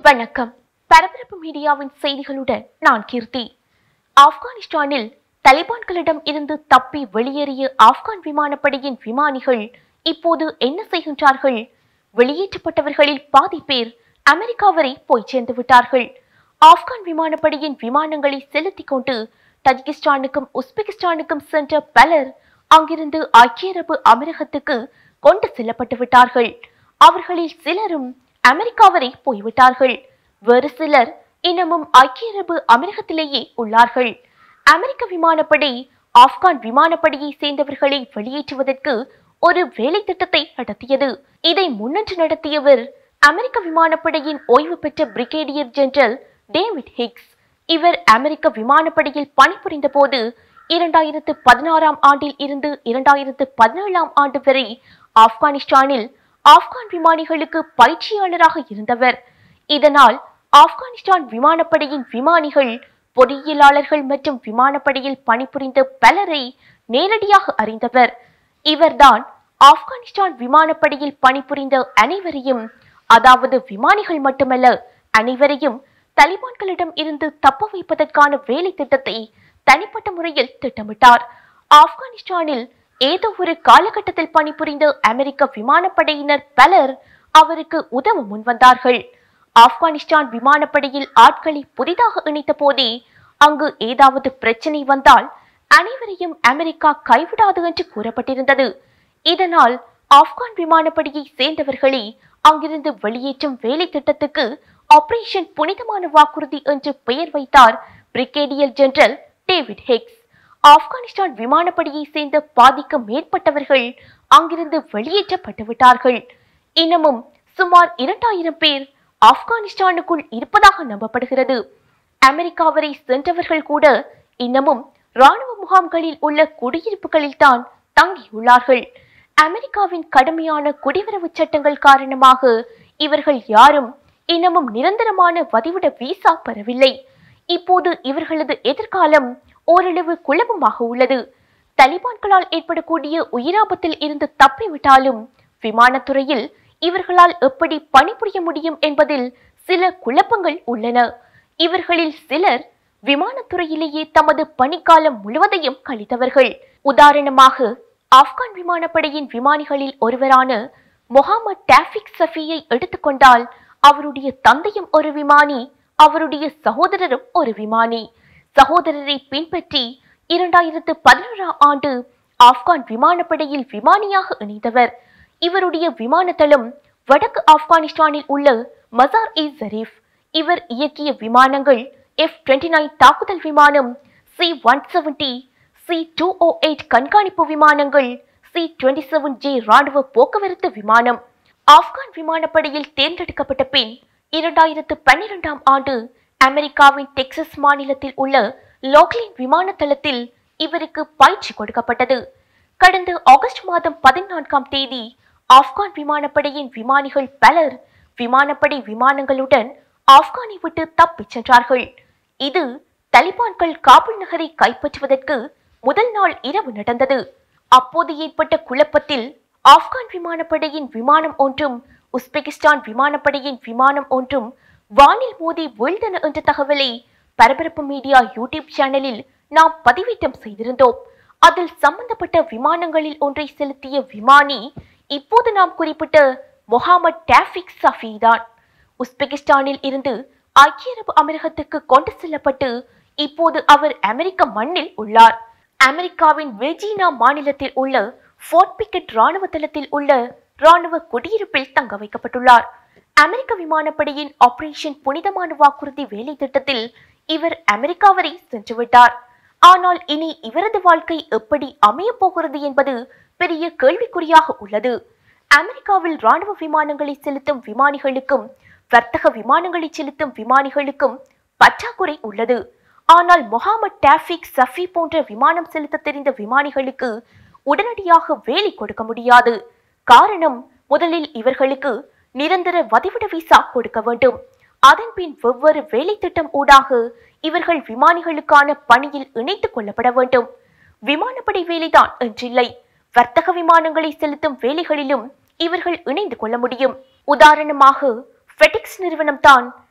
வணக்கம் பரபரப்பு மீடியாவின் செய்திகளுடன் நான் கீர்த்தி ஆப்கானிஸ்தானில் தலிபான்களிடம் இருந்து தப்பி வெளியேறிய ஆப்கான் விமானப்படையின் விமானிகள் இப்போது என்ன செய்கின்றார்கள் வெளியேற்றப்பட்டவர்களில் பாதி பேர் அமெரிக்கா வரை போய் சேர்ந்து விட்டார்கள் ஆப்கான் விமானப்படையின் விமானங்களை செலுத்திக் கொண்டு தஜிகிஸ்தானுக்கும் உஸ்பெகிஸ்தானுக்கும் சென்ற பலர் அங்கிருந்து ஐக்கிய அரபு அமீரகத்துக்கு கொண்டு செல்லப்பட்டு விட்டார்கள் அவர்களில் சிலரும் அமெரிக்கா வரை போய்விட்டார்கள் வேறு சிலர் இன்னமும் ஐக்கிய அரபு அமீரகத்திலேயே உள்ளார்கள் அமெரிக்க விமானப்படை ஆப்கான் விமானப்படையை சேர்ந்தவர்களை வெளியேற்றுவதற்கு ஒரு வேலை திட்டத்தை நடத்தியது இதை முன்னின்று நடத்தியவர் அமெரிக்க விமானப்படையின் ஓய்வு பெற்ற பிரிகேடியர் ஜெனரல் டேவிட் ஹிக்ஸ் இவர் அமெரிக்க விமானப்படையில் பணிபுரிந்த போது இரண்டாயிரத்து பதினாறாம் ஆண்டில் இருந்து இரண்டாயிரத்து பதினேழாம் ஆண்டு வரை ஆப்கானிஸ்தானில் ஆப்கான் விமானிகளுக்கு பயிற்சியாளராக இருந்தவர் இதனால் ஆப்கானிஸ்தான் விமானப்படையின் விமானிகள் பொறியியலாளர்கள் மற்றும் விமானப்படையில் பணிபுரிந்த பலரை நேரடியாக அறிந்தவர் இவர்தான் ஆப்கானிஸ்தான் விமானப்படையில் பணிபுரிந்த அனைவரையும் அதாவது விமானிகள் மட்டுமல்ல அனைவரையும் தலிபான்களிடம் இருந்து தப்ப வைப்பதற்கான வேலை திட்டத்தை தனிப்பட்ட முறையில் திட்டமிட்டார் ஆப்கானிஸ்தானில் ஏதோ ஒரு காலகட்டத்தில் பணிபுரிந்த அமெரிக்க விமானப்படையினர் பலர் அவருக்கு உதவ முன்வந்தார்கள் ஆப்கானிஸ்தான் விமானப்படையில் ஆட்களை புதிதாக இணைத்த போதே அங்கு ஏதாவது பிரச்சனை வந்தால் அனைவரையும் அமெரிக்கா கைவிடாது என்று கூறப்பட்டிருந்தது இதனால் ஆப்கான் விமானப்படையை சேர்ந்தவர்களை அங்கிருந்து வெளியேற்றும் வேலை திட்டத்துக்கு ஆபரேஷன் புனிதமான வாக்குறுதி என்று பெயர் வைத்தார் brigadier general David Hicks Afghanistan விமானப்படையை சேர்ந்த பாதிக்கு மேற்பட்டவர்கள் அங்கிருந்து வெளியேற்றப்பட்டு விட்டார்கள் இன்னமும் சுமார் இரண்டாயிரம் பேர் ஆப்கானிஸ்தானுக்குள் இருப்பதாக நம்பப்படுகிறது அமெரிக்கா வரை சென்றவர்கள் கூட இன்னமும் ராணுவ முகாம்களில் உள்ள குடியிருப்புகளில் தான் தங்கியுள்ளார்கள் அமெரிக்காவின் கடுமையான குடிவரவு சட்டங்கள் காரணமாக இவர்கள் யாரும் இன்னமும் நிரந்தரமான வதிவிட விசா பெறவில்லை இப்போது இவர்களது எதிர்காலம் ஓரளவு குழப்பமாக உள்ளது தலிபான்களால் ஏற்படக்கூடிய உயிராபத்தில் இருந்து தப்பிவிட்டாலும் விமானத்துறையில் இவர்களால் எப்படி பணிபுரிய முடியும் என்பதில் சில குழப்பங்கள் உள்ளன இவர்களில் சிலர் விமானத்துறையிலேயே தமது பணிக்காலம் முழுவதையும் கழித்தவர்கள் உதாரணமாக ஆப்கான் விமானப்படையின் விமானிகளில் ஒருவரான முகமது டாஃபிக் சஃபியை எடுத்துக்கொண்டால் அவருடைய தந்தையும் ஒரு விமானி அவருடைய சகோதரரும் ஒரு விமானி சகோதரரை பின்பற்றி இரண்டாயிரத்து பதினோராம் ஆண்டு ஆப்கான் விமானப்படையில் விமானியாக இணைந்தவர் இவருடைய விமானத்தளம் வடக்கு ஆப்கானிஸ்தானில் உள்ள மசார் இ ஜரீஃப் இவர் இயக்கிய விமானங்கள் எஃப் டுவெண்ட்டி நைன் தாக்குதல் விமானம் C one seventy C two O eight கண்காணிப்பு விமானங்கள் சி டுவெண்ட்டி செவன் ஜே ராணுவ போக்குவரத்து விமானம் ஆப்கான் விமானப்படையில் தேர்ந்தெடுக்கப்பட்ட பின் இரண்டாயிரத்து பன்னிரெண்டாம் ஆண்டு அமெரிக்காவின் டெக்சஸ் மாநிலத்தில் உள்ள லோக்லின் விமான தளத்தில் இவருக்கு பயிற்சி கொடுக்கப்பட்டது கடந்த ஆகஸ்ட் மாதம் பதினான்காம் தேதி ஆப்கான் விமானப்படையின் விமானிகள் பலர் விமானப்படை விமானங்களுடன் ஆப்கானை விட்டு தப்பிச் சென்றார்கள் இது தலிபான்கள் காபுல் நகரை கைப்பற்றுவதற்கு முதல் நாள் இரவு நடந்தது அப்போது ஏற்பட்ட குழப்பத்தில் ஆப்கான் விமானப்படையின் விமானம் ஒன்றும் உஸ்பெகிஸ்தான் விமானப்படையின் விமானம் ஒன்றும் வானில் மோதி வீழ்ந்தன என்ற தகவலை பரபரப்பு மீடியா யூடியூப் சேனலில் நாம் பதிவேற்றம் செய்திருந்தோம் அதில் சம்பந்தப்பட்ட விமானங்களில் ஒன்றை செலுத்திய விமானி இப்போது நாம் குறிப்பிட்ட முகமது டாஃபிக் சஃபி தான் உஸ்பெகிஸ்தானில் இருந்து ஐக்கிய அரபு அமீரகத்துக்கு கொண்டு செல்லப்பட்டு இப்போது அவர் அமெரிக்க மண்ணில் உள்ளார் அமெரிக்காவின் வெர்ஜீனா மாநிலத்தில் உள்ள ஃபோர்ட் பிக்கெட் ராணுவ தளத்தில் உள்ள ராணுவ குடியிருப்பில் தங்க வைக்கப்பட்டுள்ளார் அமெரிக்க விமானப்படையின் ஆபரேஷன் புனிதமான வாக்குறுதி வேலை திட்டத்தில் இவர் அமெரிக்கா வரை சென்றுவிட்டார் ஆனால் இனி இவரது வாழ்க்கை எப்படி அமையப் போகிறது என்பது பெரிய கேள்விக்குறியாக உள்ளது அமெரிக்காவில் ராணுவ விமானங்களை செலுத்தும் விமானிகளுக்கும் வர்த்தக விமானங்களை செலுத்தும் விமானிகளுக்கும் பற்றாக்குறை உள்ளது ஆனால் முகமது டாஃபிக் சஃபி போன்ற விமானம் செலுத்த தெரிந்த விமானிகளுக்கு உடனடியாக வேலை கொடுக்க முடியாது காரணம் முதலில் இவர்களுக்கு நிரந்தர வதிவிட விசா கொடுக்க வேண்டும் அதன் பின் வெவ்வேறு வேலை திட்டம் ஊடாக இவர்கள் விமானிகளுக்கான பணியில் இணைத்துக் கொள்ளப்பட வேண்டும் விமானப்படை வேலைதான் என்றில்லை வர்த்தக விமானங்களை செலுத்தும் வேலைகளிலும் இவர்கள் இணைந்து கொள்ள முடியும் உதாரணமாக ஃபெடிக்ஸ் நிறுவனம் தான்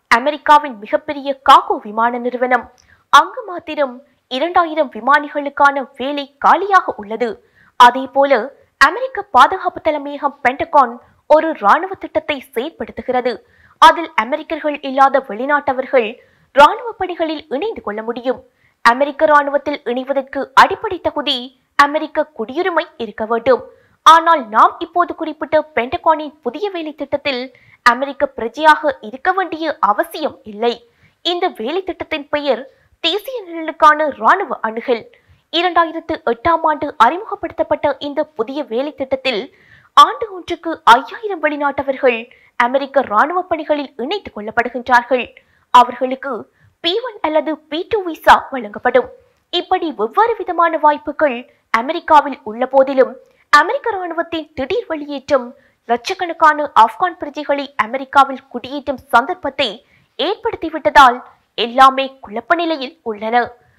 அமெரிக்காவின் மிகப்பெரிய காகோ விமான நிறுவனம் அங்கு மாத்திரம் இரண்டாயிரம் விமானிகளுக்கான வேலை காலியாக உள்ளது அதே போல அமெரிக்க பாதுகாப்பு தலைமையகம் பென்டகான் ஒரு ராணுவ திட்டத்தை செயற்படுத்துகிறது அதில் அமெரிக்கர்கள் இல்லாத வெளிநாட்டவர்கள் ராணுவ பணிகளில் இணைந்து கொள்ள முடியும் அமெரிக்க ராணுவத்தில் இணைவதற்கு அடிப்படை தகுதி அமெரிக்க குடியுரிமை இருக்க வேண்டும் ஆனால் நாம் இப்போது குறிப்பிட்ட பென்டகானின் புதிய வேலை திட்டத்தில் அமெரிக்க பிரஜையாக இருக்க வேண்டிய அவசியம் இல்லை இந்த வேலை திட்டத்தின் பெயர் தேசிய நலனுக்கான ராணுவ அணுகல் இரண்டாயிரத்து எட்டாம் ஆண்டு அறிமுகப்படுத்தப்பட்ட இந்த புதிய வேலை திட்டத்தில் ஆண்டு ஒன்றுக்கு ஐயாயிரம் வெளிநாட்டவர்கள் அமெரிக்க ராணுவ பணிகளில் இணைத்துக் கொள்ளப்படுகின்றார்கள் அவர்களுக்கு பி ஒன் அல்லது பி டூ விசா வழங்கப்படும் இப்படி வெவ்வேறு விதமான வாய்ப்புகள் அமெரிக்காவில் உள்ள போதிலும் அமெரிக்க ராணுவத்தின் திடீர் வெளியேற்றம் லட்சக்கணக்கான ஆப்கான் பிரஜைகளை அமெரிக்காவில் குடியேற்றும் சந்தர்ப்பத்தை ஏற்படுத்திவிட்டதால் எல்லாமே குழப்ப நிலையில் உள்ளன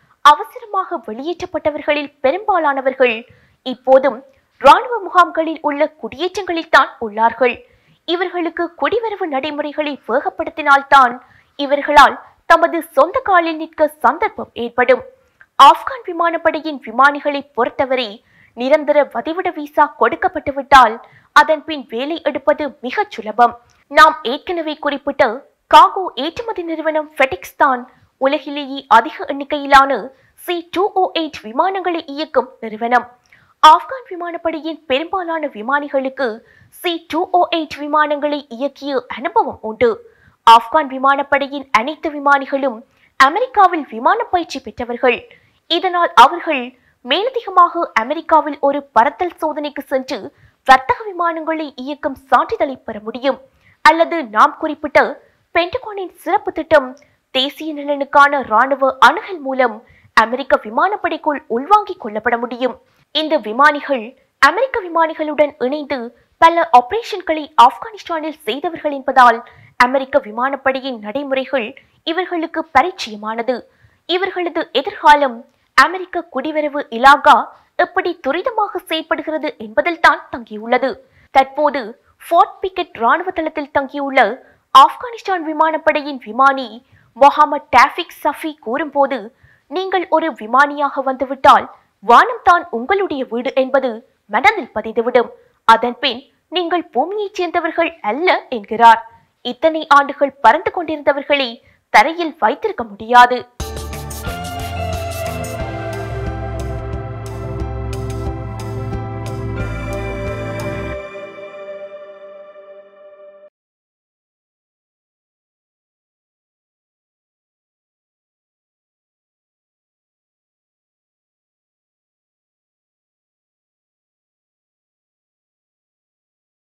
அவசரமாக வெளியேற்றப்பட்டவர்களில் பெரும்பாலானவர்கள் இப்போதும் ராணுவ முகாம்களில் உள்ள குடியேற்றங்களில் தான் உள்ளார்கள் இவர்களுக்கு குடிவரவு நடைமுறைகளை வேகப்படுத்தினால்தான் இவர்களால் தமது சொந்த காலில் நிற்க சந்தர்ப்பம் ஏற்படும் ஆப்கான் விமானப்படையின் விமானிகளை பொறுத்தவரை நிரந்தர வதிவிட விசா கொடுக்கப்பட்டு விட்டால் அதன் பின் வேலை எடுப்பது மிகச் சுலபம் நாம் ஏற்கனவே குறிப்பிட்ட காகோ ஏற்றுமதி நிறுவனம் ஃபெடிக்ஸ் தான் உலகிலேயே அதிக எண்ணிக்கையிலான சி டூ ஓ எயிட் விமானங்களை இயக்கும் நிறுவனம் ஆப்கான் விமானப்படையின் பெரும்பாலான விமானிகளுக்கு சி டூ ஓ எயிட் விமானங்களை இயக்கிய அனுபவம் உண்டு ஆப்கான் விமானப்படையின் அனைத்து விமானிகளும் அமெரிக்காவில் விமான பயிற்சி பெற்றவர்கள் இதனால் அவர்கள் மேலதிகமாக அமெரிக்காவில் ஒரு பறத்தல் சோதனைக்கு சென்று வர்த்தக விமானங்களை இயக்கும் சான்றிதழை பெற முடியும் அல்லது நாம் குறிப்பிட்ட பென்டகானின் சிறப்பு திட்டம் தேசிய நலனுக்கான ராணுவ அணுகல் மூலம் அமெரிக்க விமானப்படைக்குள் உள்வாங்கிக் கொள்ளப்பட முடியும் இந்த விமானிகள் அமெரிக்க விமானிகளுடன் இணைந்து பல ஆபரேஷன்களை ஆப்கானிஸ்தானில் செய்தவர்கள் என்பதால் அமெரிக்க விமானப்படையின் நடைமுறைகள் இவர்களுக்கு பரிச்சயமானது இவர்களது எதிர்காலம் அமெரிக்க குடிவரவு இலாகா எப்படி துரிதமாக செயல்படுகிறது என்பதில் தான் தங்கியுள்ளது தற்போது ஃபோர்ட் பிக்கெட் ராணுவ தளத்தில் தங்கியுள்ள ஆப்கானிஸ்தான் விமானப்படையின் விமானி மொஹமட் டாஃபிக் சஃபி கூறும்போது நீங்கள் ஒரு விமானியாக வந்துவிட்டால் வானம் தான் உங்களுடைய வீடு என்பது மனதில் பதிந்துவிடும் அதன்பின் நீங்கள் பூமியைச் சேர்ந்தவர்கள் அல்ல என்கிறார் இத்தனை ஆண்டுகள் பறந்து கொண்டிருந்தவர்களை தரையில் வைத்திருக்க முடியாது